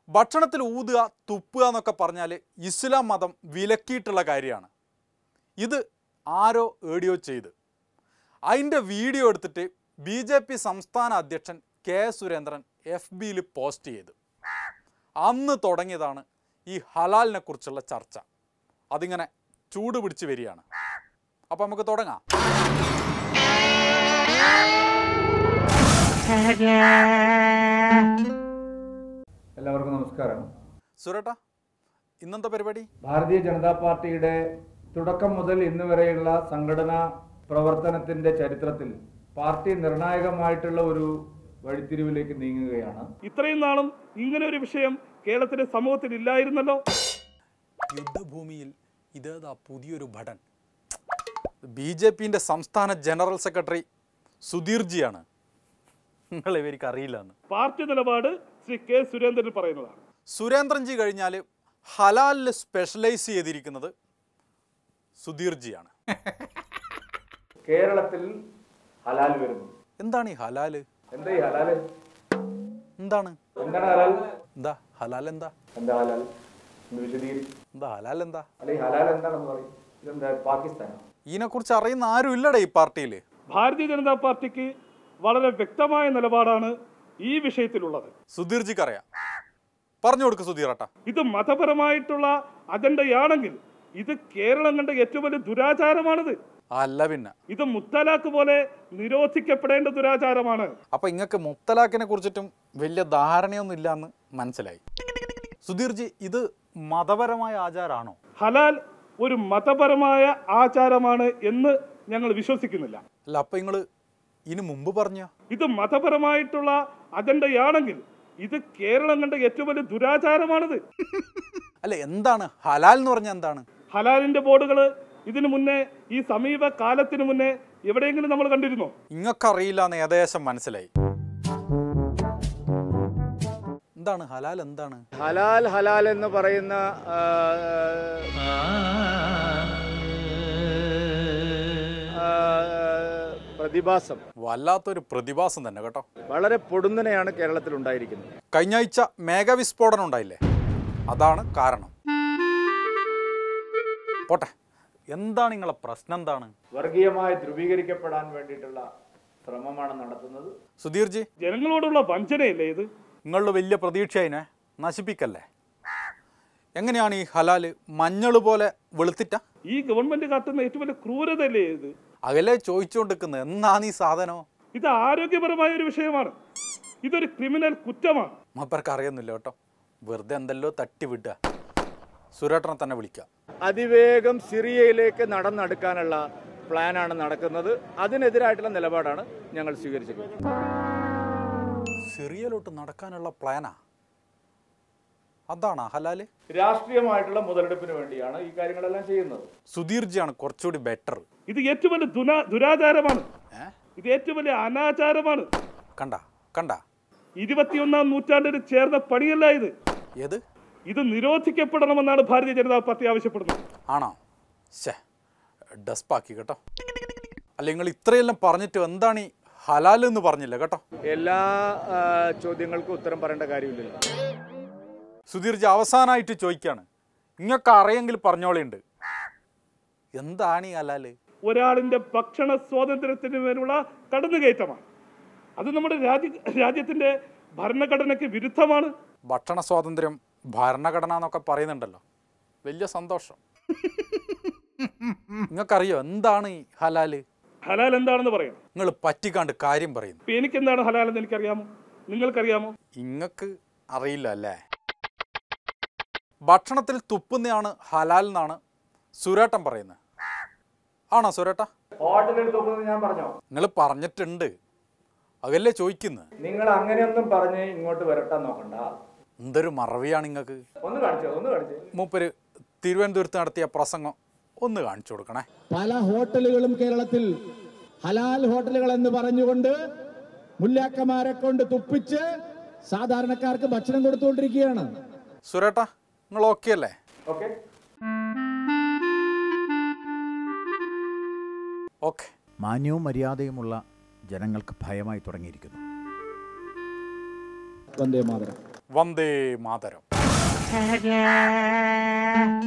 ഭക്ഷണത്തിൽ ഊതുക തുപ്പുക എന്നൊക്കെ പറഞ്ഞാൽ ഇസ്ലാം മതം വിലക്കിയിട്ടുള്ള കാര്യമാണ് ഇത് ആരോ ഏഡിയോ ചെയ്ത് അതിൻ്റെ വീഡിയോ എടുത്തിട്ട് ബി ജെ പി സംസ്ഥാന അധ്യക്ഷൻ കെ സുരേന്ദ്രൻ എഫ് ബിയിൽ പോസ്റ്റ് ചെയ്തു അന്ന് തുടങ്ങിയതാണ് ഈ ഹലാലിനെ കുറിച്ചുള്ള ചർച്ച അതിങ്ങനെ ചൂട് പിടിച്ച് വരികയാണ് അപ്പം നമുക്ക് തുടങ്ങാം എല്ലാവർക്കും നമസ്കാരം സുരേട്ടാ ഇന്നെന്താ പരിപാടി ഭാരതീയ ജനതാ പാർട്ടിയുടെ തുടക്കം മുതൽ ഇന്ന് വരെയുള്ള സംഘടനാ പ്രവർത്തനത്തിന്റെ ചരിത്രത്തിൽ പാർട്ടി നിർണായകമായിട്ടുള്ള ഒരു വഴിത്തിരിവിലേക്ക് നീങ്ങുകയാണ് ഇത്രയും നാളും ഇങ്ങനെ ഒരു വിഷയം കേരളത്തിലെ സമൂഹത്തിൽ ഇല്ലായിരുന്നല്ലോ യുദ്ധഭൂമിയിൽ ഇതേതാ പുതിയൊരു ഭടൻ ബി ജെ പിൻ്റെ സംസ്ഥാന ജനറൽ സെക്രട്ടറി സുധീർജിയാണ് നിങ്ങൾ ഇവർക്ക് അറിയില്ല എന്ന് പാർട്ടി നിലപാട് ശ്രീ കെ സുരേന്ദ്രൻ പറയുന്നതാണ് സുരേന്ദ്രൻജി കഴിഞ്ഞാൽ ഹലാലിൽ സ്പെഷ്യലൈസ് ചെയ്തിരിക്കുന്നത് സുധീർജിയാണ് കേരളത്തിൽ ഹലാൽ വരുന്നു എന്താണ് ഈ ഹലാല് എന്താ ഈ ഹലാൽ എന്താണ് എന്താണ് ഹലാൽ എന്താ ഹലാൽ എന്താ എന്താ ഹലാൽ ഒന്ന് വിശദീകരിക്കും എന്താ ഹലാൽ എന്താ അല്ലെ ഈ ഹലാൽ എന്താണെന്ന് പറയും ഇതെന്താ പാകിസ്ഥാനോ ഇതിനെക്കുറിച്ച് അറിയുന്ന ആരും ഇല്ലടേ ഈ പാർട്ടിയിൽ ഭാരതീയ ജനതാ പാർട്ടിക്ക് വളരെ വ്യക്തമായ നിലപാടാണ് ഈ വിഷയത്തിലുള്ളത് സുധീർജിക്ക് അറിയാം പറഞ്ഞു കൊടുക്ക് സുധീറട്ടാ ഇത് മതപരമായിട്ടുള്ള അജണ്ടയാണെങ്കിൽ ഇത് കേരളം കണ്ട ഏറ്റവും വലിയ ദുരാചാരമാണിത് അല്ല പിന്നെ ഇത് മുത്തലാഖ് പോലെ നിരോധിക്കപ്പെടേണ്ട ദുരാചാരമാണ് അപ്പൊ ഇങ്ങക്ക് മുത്തലാഖിനെ കുറിച്ചിട്ടും വലിയ ധാരണയൊന്നും ഇല്ല എന്ന് മനസ്സിലായി സുധീർജി ഇത് മതപരമായ ആചാരാണോ ഹലാൽ ഒരു മതപരമായ ആചാരമാണ് എന്ന് ഞങ്ങൾ വിശ്വസിക്കുന്നില്ല അല്ല അപ്പൊ നിങ്ങള് ഇതിനു മുമ്പ് പറഞ്ഞ ഇത് മതപരമായിട്ടുള്ള അജണ്ടയാണെങ്കിൽ ഇത് കേരളം കണ്ട ഏറ്റവും വലിയ ദുരാചാരമാണിത് അല്ല എന്താണ് ഹലാൽ എന്ന് പറഞ്ഞാൽ എന്താണ് ഹലാലിന്റെ ബോർഡുകൾ ഇതിനു മുന്നേ ഈ സമീപ കാലത്തിന് മുന്നേ എവിടെയെങ്കിലും നമ്മൾ കണ്ടിരുന്നോ ഇങ്ങക്കറിയില്ല എന്ന് ഏകദേശം മനസ്സിലായി എന്താണ് ഹലാൽ എന്താണ് ഹലാൽ ഹലാൽ എന്ന് പറയുന്ന ആ, ആ, പ്രതിഭാസം വല്ലാത്തൊരു പ്രതിഭാസം തന്നെ കേട്ടോ വളരെ പൊടുന്നനെയാണ് കേരളത്തിൽ ഉണ്ടായിരിക്കുന്നത് കഴിഞ്ഞ ആഴ്ച മേഘവിസ്ഫോടനം ഉണ്ടായില്ലേ അതാണ് കാരണം പോട്ടെ എന്താണ് നിങ്ങളെ പ്രശ്നം എന്താണ് വർഗീയമായി ധ്രുവീകരിക്കപ്പെടാൻ വേണ്ടിയിട്ടുള്ള ശ്രമമാണ് നടത്തുന്നത് സുധീർജി ജനങ്ങളോടുള്ള വഞ്ചനയല്ലേ ഇത് നിങ്ങളുടെ വലിയ പ്രതീക്ഷ അതിനെ നശിപ്പിക്കല്ലേ എങ്ങനെയാണ് ഈ ഹലാല് മഞ്ഞൾ പോലെ വെളുത്തിട്ട ഈ ഗവൺമെന്റ് കാട്ടുന്ന ഏറ്റവും വലിയ ക്രൂരതയല്ലേ ഇത് അകലെ ചോദിച്ചുകൊണ്ടിരിക്കുന്നത് എന്നാണ് ഈ സാധനം ഇത് ആരോഗ്യപരമായ ഒരു വിഷയമാണ് ഇതൊരു ക്രിമിനൽ കുറ്റമാണ് മപ്പർക്ക് അറിയുന്നില്ല കേട്ടോ വെറുതെ എന്തെല്ലോ തട്ടി വിടുക സുരേട്ടനെ തന്നെ വിളിക്കാം അതിവേഗം സിറിയയിലേക്ക് നടന്നെടുക്കാനുള്ള പ്ലാനാണ് നടക്കുന്നത് അതിനെതിരായിട്ടുള്ള നിലപാടാണ് ഞങ്ങൾ സ്വീകരിച്ചിട്ടുള്ളത് സിറിയയിലോട്ട് നടക്കാനുള്ള പ്ലാനാ അതാണോ ഹലാല് രാഷ്ട്രീയമായിട്ടുള്ള മുതലെടുപ്പിന് വേണ്ടിയാണ് ഈ കാര്യങ്ങളെല്ലാം ചെയ്യുന്നത് സുധീർജിയാണ് കുറച്ചുകൂടി ബെറ്റർ ഇത് ഏറ്റവും വലിയ ദുനാ ദുരാചാരമാണ് ഏ ഇത് ഏറ്റവും വലിയ അനാചാരമാണ് കണ്ട കണ്ട ഇരുപത്തിയൊന്നാം നൂറ്റാണ്ടിന് ചേർന്ന പണിയല്ല ഇത് ഏത് ഇത് നിരോധിക്കപ്പെടണമെന്നാണ് ഭാരതീയ ജനതാ പാർട്ടി ആവശ്യപ്പെടുന്നത് ആണോ ശേ ഡസ്പാക്കി കേട്ടോ അല്ല നിങ്ങൾ ഇത്രയെല്ലാം പറഞ്ഞിട്ട് എന്താണ് ഈ ഹലാൽ എന്ന് പറഞ്ഞില്ല കേട്ടോ എല്ലാ ആ, ചോദ്യങ്ങൾക്കും ഉത്തരം പറയേണ്ട കാര്യമില്ലല്ലോ സുധീർജി അവസാനമായിട്ട് ചോദിക്കാണ് ഇങ്ങൊക്കെ അറിയെങ്കിൽ പറഞ്ഞോളിയുണ്ട് എന്താണ് ഈ ഹലാല് ഒരാളിന്റെ ഭക്ഷണ സ്വാതന്ത്ര്യത്തിന് മേലുള്ള കടന്നുകയറ്റമാണ് അത് നമ്മുടെ രാജ്യ രാജ്യത്തിന്റെ ഭരണഘടനയ്ക്ക് വിരുദ്ധമാണ് ഭക്ഷണ സ്വാതന്ത്ര്യം ഭരണഘടന എന്നൊക്കെ പറയുന്നുണ്ടല്ലോ വലിയ സന്തോഷം നിങ്ങൾക്കറിയോ എന്താണ് ഈ ഹലാല് ഹലാൽ എന്താണെന്ന് പറയണം നിങ്ങൾ പറ്റിക്കാണ്ട് കാര്യം പറയുന്നു ഇപ്പൊ എനിക്ക് എന്താണ് ഹലാൽ എന്ന് എനിക്കറിയാമോ നിങ്ങൾക്കറിയാമോ ഇങ്ങക്ക് അറിയില്ല അല്ലേ ഭക്ഷണത്തിൽ തുപ്പുന്നതാണ് ഹലാൽ എന്നാണ് സുരേട്ടൻ പറയുന്നത് ആണോ സുരേട്ട ഹോട്ടലിൽ തുപ്പുന്നത് ഞാൻ പറഞ്ഞോ നിങ്ങൾ പറഞ്ഞിട്ടുണ്ട് അതല്ലേ ചോദിക്കുന്നത് നിങ്ങൾ അങ്ങനെയൊന്നും പറഞ്ഞ് ഇങ്ങോട്ട് വരട്ടാൻ നോക്കണ്ട എന്തൊരു മറവിയാണ് നിങ്ങൾക്ക് ഒന്ന് കാണിച്ചോ ഒന്ന് കാണിച്ചോ മൂപ്പര് തിരുവനന്തപുരത്ത് നടത്തിയ പ്രസംഗം ഒന്ന് കാണിച്ചു കൊടുക്കണേ പല ഹോട്ടലുകളും കേരളത്തിൽ ഹലാൽ ഹോട്ടലുകൾ എന്ന് പറഞ്ഞുകൊണ്ട് മുല്ലാക്കന്മാരെ കൊണ്ട് തുപ്പിച്ച് സാധാരണക്കാർക്ക് ഭക്ഷണം കൊടുത്തുകൊണ്ടിരിക്കുകയാണ് സുരേട്ട നിങ്ങൾ ഓക്കെ അല്ലേ ഓക്കെ ഓക്കെ മാന്യവും മര്യാദയുമുള്ള ജനങ്ങൾക്ക് ഭയമായി തുടങ്ങിയിരിക്കുന്നു വന്ദേ മാതരം വന്ദേ മാതരം